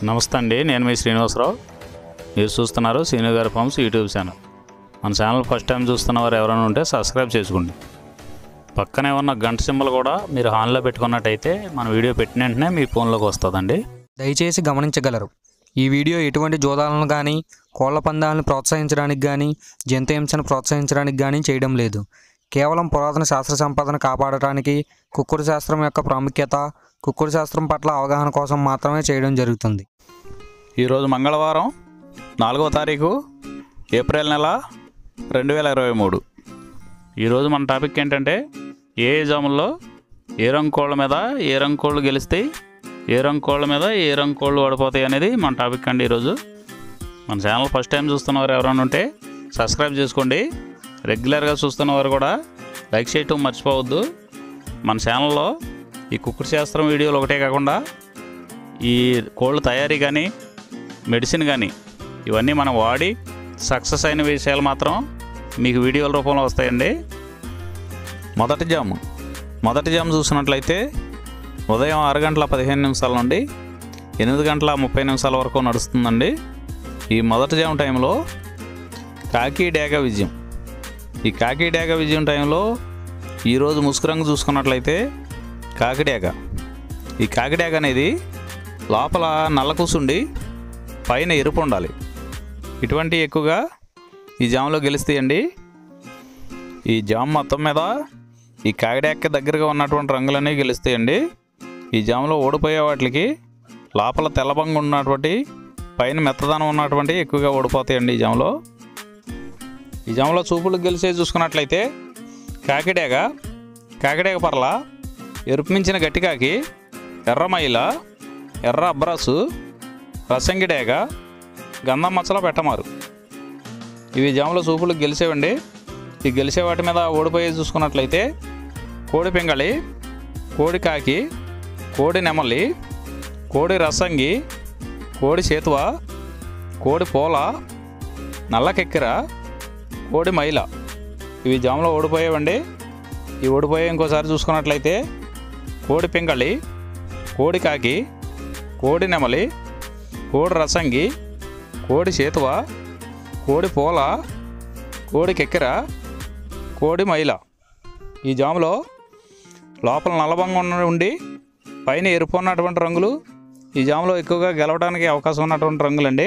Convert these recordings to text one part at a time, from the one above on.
నమస్తే అండి నేను మీ శ్రీనివాసరావు మీరు చూస్తున్నారు శ్రీను గారి ఫార్మ్స్ యూట్యూబ్ ఛానల్ మన ఛానల్ ఫస్ట్ టైం చూస్తున్న వారు ఎవరైనా ఉంటే సబ్స్క్రైబ్ చేసుకోండి పక్కనే ఉన్న గంట సింబల్ కూడా మీరు ఆన్లో పెట్టుకున్నట్టయితే మన వీడియో పెట్టిన వెంటనే మీ ఫోన్లోకి వస్తుందండి దయచేసి గమనించగలరు ఈ వీడియో ఎటువంటి జోదాలను కానీ కోళ్ల పందాలను ప్రోత్సహించడానికి కానీ జంతు హింసను ప్రోత్సహించడానికి కానీ చేయడం లేదు కేవలం పురాతన శాస్త్ర సంపదను కాపాడటానికి కుక్కుడు శాస్త్రం యొక్క ప్రాముఖ్యత కుక్కుడు శాస్త్రం పట్ల అవగాహన కోసం మాత్రమే చేయడం జరుగుతుంది ఈరోజు మంగళవారం నాలుగవ తారీఖు ఏప్రిల్ నెల రెండు వేల ఇరవై మూడు ఈరోజు మన టాపిక్ ఏంటంటే ఏ జాముల్లో ఏ రంగు కోళ్ళ మీద ఏ రంగు కోళ్ళు గెలుస్తాయి ఏ రంగు కోళ్ళ మీద ఏ రంగు కోళ్ళు ఓడిపోతాయి అనేది మన టాపిక్ అండి ఈరోజు మన ఛానల్ ఫస్ట్ టైం చూస్తున్నవారు ఎవరైనా ఉంటే సబ్స్క్రైబ్ చేసుకోండి రెగ్యులర్గా చూస్తున్నవారు కూడా లైక్ చేయటం మర్చిపోవద్దు మన ఛానల్లో ఈ కుక్కుడు శాస్త్రం వీడియోలు ఒకటే కాకుండా ఈ కోళ్ళ తయారీ కానీ మెడిసిన్ కానీ ఇవన్నీ మనం వాడి సక్సెస్ అయిన విషయాలు మాత్రం మీకు వీడియోల రూపంలో వస్తాయండి మొదటి జాము మొదటి జాము చూసినట్లయితే ఉదయం ఆరు గంటల పదిహేను నిమిషాల నుండి ఎనిమిది గంటల ముప్పై నిమిషాల వరకు నడుస్తుందండి ఈ మొదటి జాము టైంలో కాకి డేగ విజయం ఈ కాకి డేగ విజయం టైంలో ఈరోజు ముసుగురంగు చూసుకున్నట్లయితే కాకిడేగ ఈ కాకిడేగ అనేది లోపల నల్ల కూసుండి పైన ఎరుపు ఉండాలి ఇటువంటి ఎక్కువగా ఈ జామ్లో గెలుస్తాయండి ఈ జామ్ మొత్తం మీద ఈ కాకిడేగకి దగ్గరగా ఉన్నటువంటి రంగులన్నీ గెలుస్తాయండి ఈ జామ్లో ఓడిపోయే వాటికి లోపల తెల్లబంగు ఉన్నటువంటి పైన మెత్తదనం ఉన్నటువంటి ఎక్కువగా ఓడిపోతాయండి ఈ జామ్లో ఈ జామ్లో చూపులు గెలిచే చూసుకున్నట్లయితే కాకిడేగ కాకిడేగ పర్ల ఎరుపు మించిన గట్టికాకి ఎర్రమైల ఎర్ర అబ్రాసు రసంగిడేగ గంధం మచ్చల పెట్టమారు ఇవి జాముల సూపులు గెలిచేవండి ఈ గెలిచే వాటి మీద ఓడిపోయి చూసుకున్నట్లయితే కోడి పింగళి కోడి కాకి కోడి నెమలి కోడి రసంగి కోడి చేతువ కోడి పోల నల్లకెక్కిర కోడి మైల ఇవి జాములో ఓడిపోయేవండి ఈ ఓడిపోయే ఇంకోసారి చూసుకున్నట్లయితే కోడి పింగళి కోడి కాకి కోడి నెమలి కోడి రసంగి కోడి చేతువ కోడి పోల కోడి కెక్కెర కోడి మైల ఈ జాములో లోపల నల్లబంగా ఉన్న ఉండి పైన ఎరుపు ఉన్నటువంటి రంగులు ఈ జాములో ఎక్కువగా గెలవడానికి అవకాశం ఉన్నటువంటి రంగులండి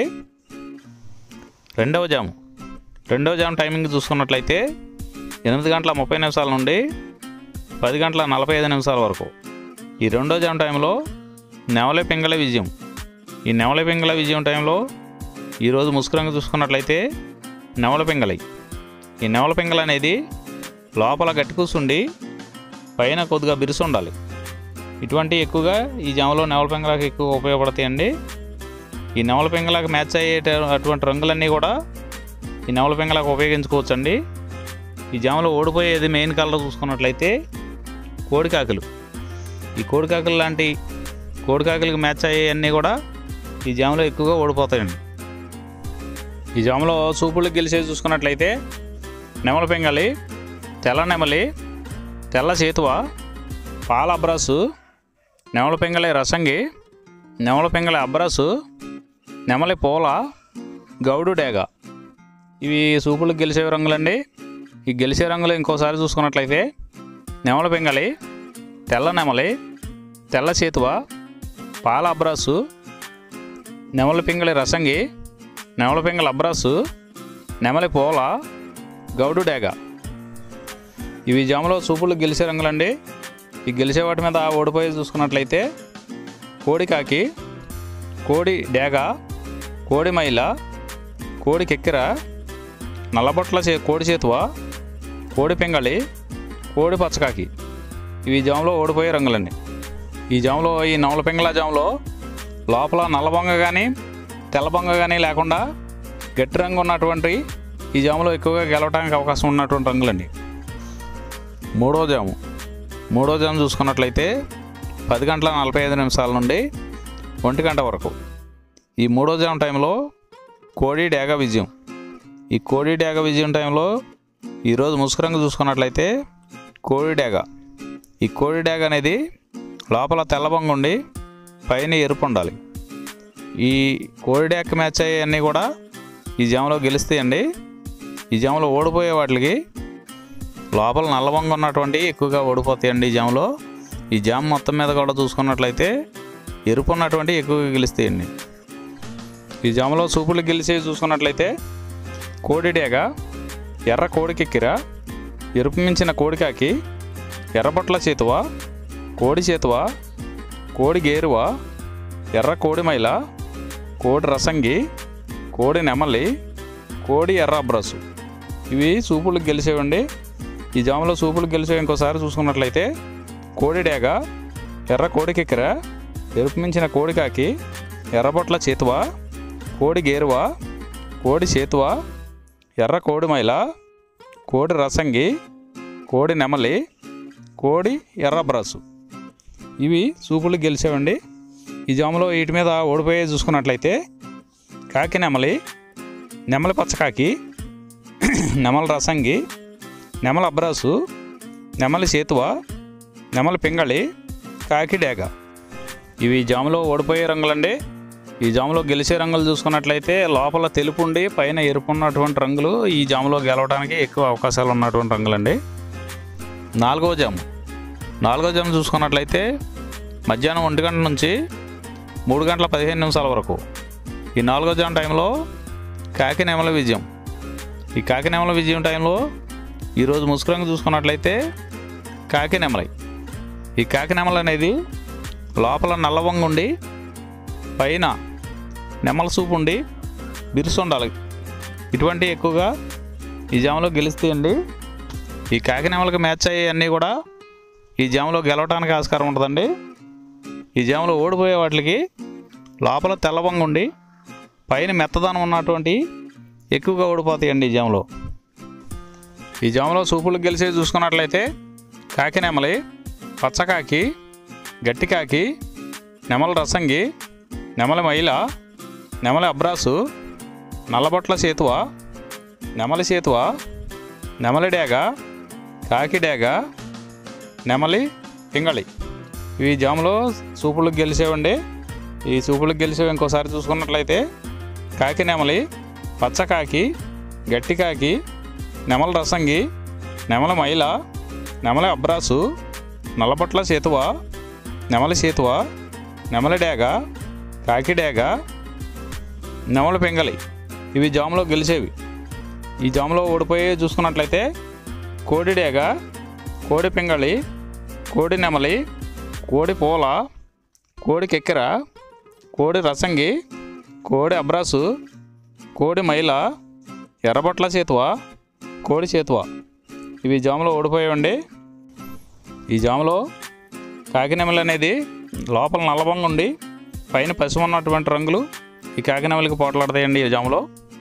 రెండవ జాము రెండవ జాము టైమింగ్ చూసుకున్నట్లయితే ఎనిమిది గంటల ముప్పై నిమిషాల నుండి పది గంటల నలభై ఐదు నిమిషాల వరకు ఈ రెండో జామ్ టైంలో నెవల పింగళ విజయం ఈ నెవల పింగళ విజయం టైంలో ఈరోజు ముసుకురంగు చూసుకున్నట్లయితే నెవల పింగళి ఈ నెవల పింగళ అనేది లోపల గట్టి కూసుండి పైన కొద్దిగా బిరుసు ఉండాలి ఇటువంటి ఎక్కువగా ఈ జామలో నెవల పింగళకి ఎక్కువ ఉపయోగపడతాయండి ఈ నెవల పింగళకి మ్యాచ్ అయ్యే అటువంటి రంగులన్నీ కూడా ఈ నెవల పింగళకు ఉపయోగించుకోవచ్చండి ఈ జామలో ఓడిపోయేది మెయిన్ కలర్ చూసుకున్నట్లయితే కోడికాకులు ఈ కోడికాకులు లాంటి కోడికాకులకి మ్యాచ్ అయ్యేవన్నీ కూడా ఈ జామలో ఎక్కువగా ఓడిపోతాయండి ఈ జామలో సూపులు గెలిచేది చూసుకున్నట్లయితే నెమల పింగళి తెల్ల నెమలి తెల్ల చేతువ పాల అబ్రాసు నెమల పింగళి రసంగి నెమల పింగళి అబ్రాసు నెమలి పూల గౌడు డేగ ఇవి సూపులు గెలిచే రంగులండి ఈ గెలిచే రంగులు ఇంకోసారి చూసుకున్నట్లయితే నెమల పింగళి తెల్ల నెమలి తెల్ల చేతువ పాల అబ్రాసు నెమల పింగళి రసంగి నెమల పింగళి అబ్రాసు నెమలి పోల గౌడు డేగ ఇవి జాములో సూపులు గెలిచే రంగులండి ఈ గెలిచే వాటి మీద ఓడిపోయి చూసుకున్నట్లయితే కోడి కాకి కోడి డేగ కోడి మైల కోడి కెక్కిర నల్లబొట్ల చే కోడి చేతువ కోడి పింగళి కోడి పచ్చకాకి ఇవి జాములో ఓడిపోయే రంగులండి ఈ జాములో ఈ నవల పింగళ జాములో లోపల నల్లబొంగ కానీ తెల్లబొంగ కానీ లేకుండా గట్టి రంగు ఉన్నటువంటి ఈ జాములో ఎక్కువగా గెలవడానికి అవకాశం ఉన్నటువంటి రంగులండి మూడో జాము మూడో జాము చూసుకున్నట్లయితే పది గంటల నలభై ఐదు నిమిషాల నుండి ఒంటి గంట వరకు ఈ మూడో జాము టైంలో కోడి డేగ విజయం ఈ కోడి డేగ విజయం టైంలో ఈరోజు ముసుకురంగు చూసుకున్నట్లయితే కోడి డేగ ఈ కోడి డేగ అనేది లోపల తెల్లబొంగ ఉండి పైన ఎరుపు ఉండాలి ఈ కోడి డేక్ మ్యాచ్ అయ్యేవన్నీ కూడా ఈ జామలో గెలుస్తాయండి ఈ జామలో ఓడిపోయే వాటికి లోపల నల్లబొంగ ఉన్నటువంటి ఎక్కువగా ఓడిపోతాయండి ఈ జామలో ఈ జామ మొత్తం మీద కూడా చూసుకున్నట్లయితే ఎరుపు ఉన్నటువంటి ఎక్కువగా గెలుస్తాయండి ఈ జామలో సూపులు గెలిచి చూసుకున్నట్లయితే కోడి డేగ ఎర్ర కోడికెక్కిర ఎరుపు మించిన కోడికాకి ఎర్రబొట్ల చేతువ కోడి చేతువ కోడి గేరువ ఎర్ర కోడి మైల కోడి రసంగి కోడి నెమలి కోడి ఎర్ర అబ్రసు ఇవి సూపులు గెలిచేవండి ఈ జాములో సూపులు గెలిచేవి ఇంకోసారి చూసుకున్నట్లయితే కోడి డేగ ఎర్ర కోడికెక్కిర ఎరుపు మించిన కోడికాకి ఎర్రబొట్ల చేతువ కోడి గేరువ కోడి చేతువ ఎర్ర కోడి మైల కోడి రసంగి కోడి నెమలి కోడి ఎర్ర బ్రసు ఇవి సూపులు గెలిచేవండి ఈ జాములో వీటి మీద ఓడిపోయే చూసుకున్నట్లయితే కాకి నెమలి నెమలి పచ్చకాకి నెమల రసంగి నెమల అబ్రాసు నెమలి సేతువ నెమలి పింగళి కాకి డేగ ఇవి జాములో ఓడిపోయే రంగులండి ఈ జాములో గెలిచే రంగులు చూసుకున్నట్లయితే లోపల తెలుపు ఉండి పైన ఎరుపు ఉన్నటువంటి రంగులు ఈ జాములో గెలవడానికి ఎక్కువ అవకాశాలు ఉన్నటువంటి రంగులండి నాలుగవ జాము నాలుగో జాము చూసుకున్నట్లయితే మధ్యాహ్నం ఒంటి గంట నుంచి మూడు గంటల పదిహేను నిమిషాల వరకు ఈ నాలుగో జాము టైంలో కాకి నెమల విజయం ఈ కాకి నెమల విజయం టైంలో ఈరోజు ముసుకురంగు చూసుకున్నట్లయితే కాకి నెమలై ఈ కాకి నెమల అనేది లోపల నల్లవంగ ఉండి పైన నెమల సూపు ఉండి బిరుసు ఉండాలి ఇటువంటి ఎక్కువగా ఈ జాములో గెలుస్తాయండి ఈ కాకి నెమలకు మ్యాచ్ అయ్యేవన్నీ కూడా ఈ జాములో గెలవడానికి ఆస్కారం ఉంటుందండి ఈ జాములో ఓడిపోయే వాటికి లోపల తెల్లవంగ ఉండి పైన మెత్తదనం ఉన్నటువంటి ఎక్కువగా ఓడిపోతాయండి ఈ జాములో ఈ జాములో సూపులు గెలిచే చూసుకున్నట్లయితే కాకి నెమలి పచ్చకాకి గట్టికాకి నెమల రసంగి నెమలి మైల నెమలి అబ్రాసు నల్లబొట్ల సేతువ నెమలి సేతువ నెమలి డేగ కాకి డేగ నెమలి పింగళి ఇవి జాములో సూపులకు గెలిచేవండి ఈ సూపులకు గెలిచేవి ఇంకోసారి చూసుకున్నట్లయితే కాకి నెమలి పచ్చకాకి గట్టికాకి నెమల రసంగి నెమల మైల నెమలి అబ్రాసు నల్లబొట్ల సేతువ నెమలి సేతువ నెమలి డేగ కాకి డేగ నెమలి పింగళి ఇవి జాములో గెలిచేవి ఈ జాములో ఓడిపోయి చూసుకున్నట్లయితే కోడి డేగ కోడి పింగళి కోడి నెమలి కోడి పూల కోడి కెక్కెర కోడి రసంగి కోడి అబ్రాసు కోడి మైల ఎర్రబొట్ల చేతువ కోడి చేతువ ఇవి జాములో ఓడిపోయాయండి ఈ జాములో కాకినెమలి అనేది లోపల నల్లబొంగ ఉండి పైన పసుపు ఉన్నటువంటి రంగులు ఈ కాకినెమలికి పోట్లాడతాయండి ఈ జాములో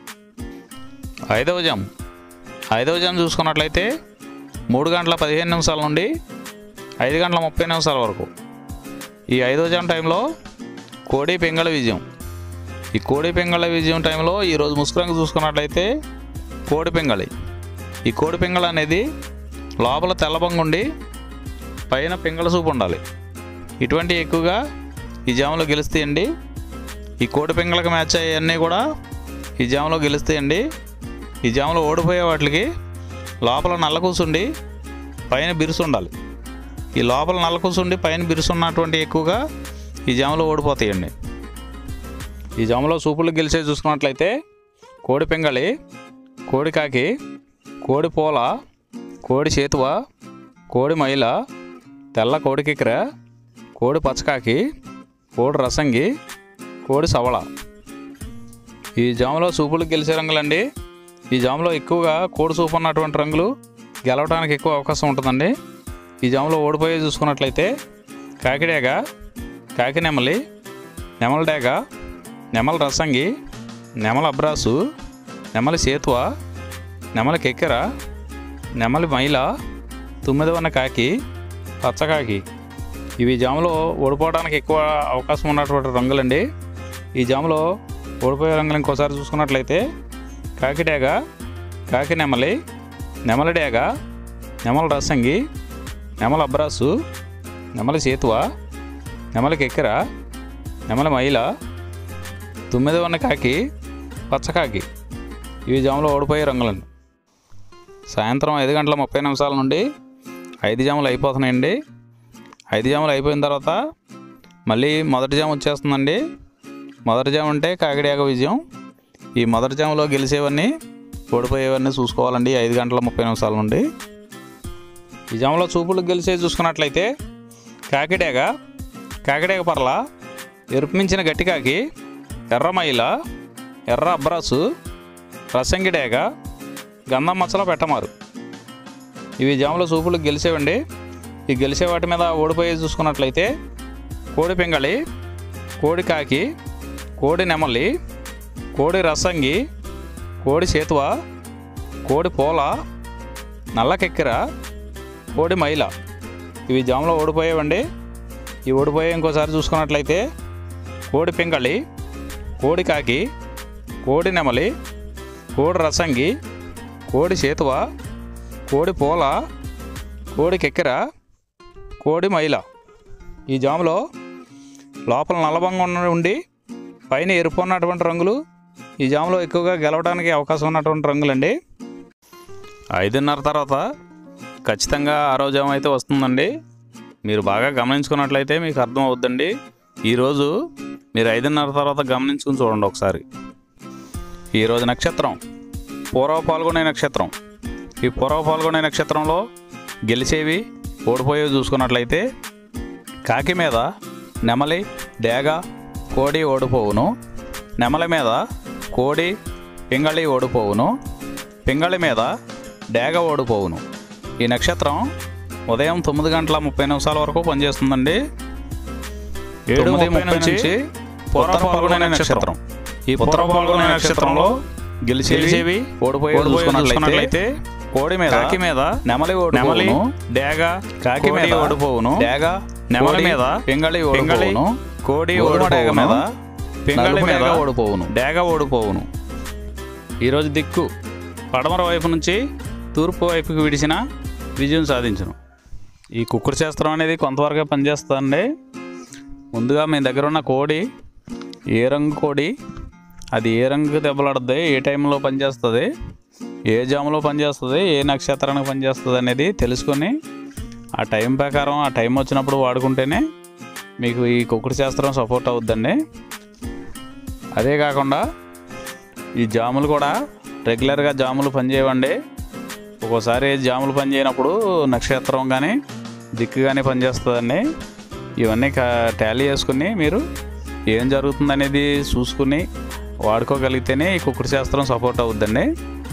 ఐదవ జామ్ ఐదవ జామ్ చూసుకున్నట్లయితే మూడు గంటల పదిహేను నిమిషాల నుండి ఐదు గంటల ముప్పై నిమిషాల వరకు ఈ ఐదవ జామ్ టైంలో కోడి పెంగళ విజయం ఈ కోడి పెంగళ విజయం టైంలో ఈరోజు ముసుకురంగు చూసుకున్నట్లయితే కోడి పెంగళి ఈ కోడి పెంగళ అనేది లోపల తెల్లబొంగు ఉండి పైన పింగళ సూపు ఉండాలి ఇటువంటి ఎక్కువగా ఈ జాములో గెలుస్తాయండి ఈ కోడి పింగళకి మ్యాచ్ అయ్యన్నీ కూడా ఈ జాములో గెలుస్తాయండి ఈ జాములో ఓడిపోయే వాటికి లోపల నల్ల కూసుండి పైన బిరుసు ఉండాలి ఈ లోపల నల్ల కూసుండి పైన బిరుసు ఉన్నటువంటి ఎక్కువగా ఈ జాములో ఓడిపోతాయండి ఈ జాములో సూపులు గెలిచే చూసుకున్నట్లయితే కోడి పింగళి కోడి కాకి కోడి పూల కోడి చేతువ కోడి మైల తెల్ల కోడి కిక్కెర కోడి పచ్చకాకి కోడి రసంగి కోడి సవళ ఈ జాములో సూపులు గెలిచే రంగులండి ఈ జాములో ఎక్కువగా కోడి సూపు ఉన్నటువంటి రంగులు గెలవడానికి ఎక్కువ అవకాశం ఉంటుందండి ఈ జాములో ఓడిపోయి చూసుకున్నట్లయితే కాకిడేగ కాకి నెమలి నెమల డేగ నెమల రసంగి నెమల అబ్రాసు నెమలి సేతువ నెమలి కెక్కెర నెమలి మైల తుమ్మిదవన్న కాకి పచ్చకాకి ఇవి జాములో ఓడిపోవడానికి ఎక్కువ అవకాశం ఉన్నటువంటి రంగులండి ఈ జాములో ఓడిపోయే రంగులు ఇంకోసారి చూసుకున్నట్లయితే కాకిడేగ కాకి నెమలి నెమలి డేగ నెమల రసంగి నెమల అబ్రాసు నెమలి సేతువ నెమలి కెక్కెర నెమలి మైల తొమ్మిది ఉన్న కాకి పచ్చకాకి ఇవి జాములు ఓడిపోయే రంగులండి సాయంత్రం ఐదు గంటల ముప్పై నిమిషాల నుండి ఐదు జాములు అయిపోతున్నాయండి ఐదు జాములు అయిపోయిన తర్వాత మళ్ళీ మొదటి జాము వచ్చేస్తుందండి మొదటి జాము అంటే కాకిడాక విజయం ఈ మొదటి జాములో గెలిచేవన్నీ ఓడిపోయేవన్నీ చూసుకోవాలండి ఐదు గంటల ముప్పై నిమిషాల నుండి ఈ జాములో చూపులు గెలిచే చూసుకున్నట్లయితే కాకిడేగ కాకిడేగ పర్ల ఎరుపు మించిన గట్టికాకి ఎర్ర మైల ఎర్ర అబ్రాసు రసంగిడేగ గంధం మచ్చలో పెట్టమారు ఇవి జాముల చూపులు గెలిచేవండి ఈ గెలిచే వాటి మీద ఓడిపోయి చూసుకున్నట్లయితే కోడి పింగళి కోడి కాకి కోడి నెమలి కోడి రసంగి కోడి చేతువ కోడి పోల నల్లకెక్కిర కోడి మైల ఇవి జాములో ఓడిపోయేవండి ఈ ఓడిపోయే ఇంకోసారి చూసుకున్నట్లయితే కోడి పింగళి కోడి కాకి కోడి నెమలి కోడి రసంగి కోడి చేతువ కోడి పోల కోడి కెక్కెర కోడి మైల ఈ జాములో లోపల నల్లబంగా ఉన్న ఉండి పైన ఎరుపు ఉన్నటువంటి రంగులు ఈ జాములో ఎక్కువగా గెలవడానికి అవకాశం ఉన్నటువంటి రంగులండి ఐదున్నర తర్వాత ఖచ్చితంగా ఆరో జాము అయితే వస్తుందండి మీరు బాగా గమనించుకున్నట్లయితే మీకు అర్థం అవుద్దండి ఈరోజు మీరు ఐదున్నర తర్వాత గమనించుకుని చూడండి ఒకసారి ఈరోజు నక్షత్రం పూర్వ పాల్గొనే నక్షత్రం ఈ పూర్వ పాల్గొనే నక్షత్రంలో గెలిచేవి ఓడిపోయేవి చూసుకున్నట్లయితే కాకి మీద నెమలి డేగ కోడి ఓడిపోవును నెమలి మీద కోడి పింగళి ఓడిపోవును పింగళి మీద డేగ ఓడిపోవును ఈ నక్షత్రం ఉదయం తొమ్మిది గంటల ముప్పై నిమిషాల వరకు పనిచేస్తుందండి ఏడు ముప్పై నుంచి పూర్వ పాల్గొనే నక్షత్రం ఈ పూర్వ పాల్గొనే నక్షత్రంలో గెలిచేవి ఓడిపోయి చూసుకున్నట్లయితే కోడి మీద కాకి మీద నెమలి నెమలి డేగ కాకి మీద ఓడిపోవును డేగ నెమలి మీద పింగళి పింగళి కోడి ఓడిడేగ మీద పింగళి మీద ఓడిపోవును డేగ ఓడిపోవును ఈరోజు దిక్కు పడమర వైపు నుంచి తూర్పు వైపుకి విడిచిన విజయం సాధించును ఈ కుక్కుడు శాస్త్రం అనేది కొంతవరకే పనిచేస్తుందండి ముందుగా మీ దగ్గర ఉన్న కోడి ఏ రంగు కోడి అది ఏ రంగు దెబ్బలాడుద్ది ఏ టైంలో పనిచేస్తుంది ఏ జాములో పనిచేస్తుంది ఏ నక్షత్రానికి పనిచేస్తుంది అనేది తెలుసుకొని ఆ టైం ప్రకారం ఆ టైం వచ్చినప్పుడు వాడుకుంటేనే మీకు ఈ కుక్కుడు శాస్త్రం సపోర్ట్ అవుద్దండి అదే కాకుండా ఈ జాములు కూడా రెగ్యులర్గా జాములు పనిచేయవండి ఒక్కోసారి జాములు పనిచేయనప్పుడు నక్షత్రం కానీ దిక్కు కానీ పనిచేస్తుందండి ఇవన్నీ టాలీ చేసుకుని మీరు ఏం జరుగుతుందనేది చూసుకుని వాడుకోగలిగితేనే ఈ కుక్కుడు శాస్త్రం సపోర్ట్ అవుద్దండి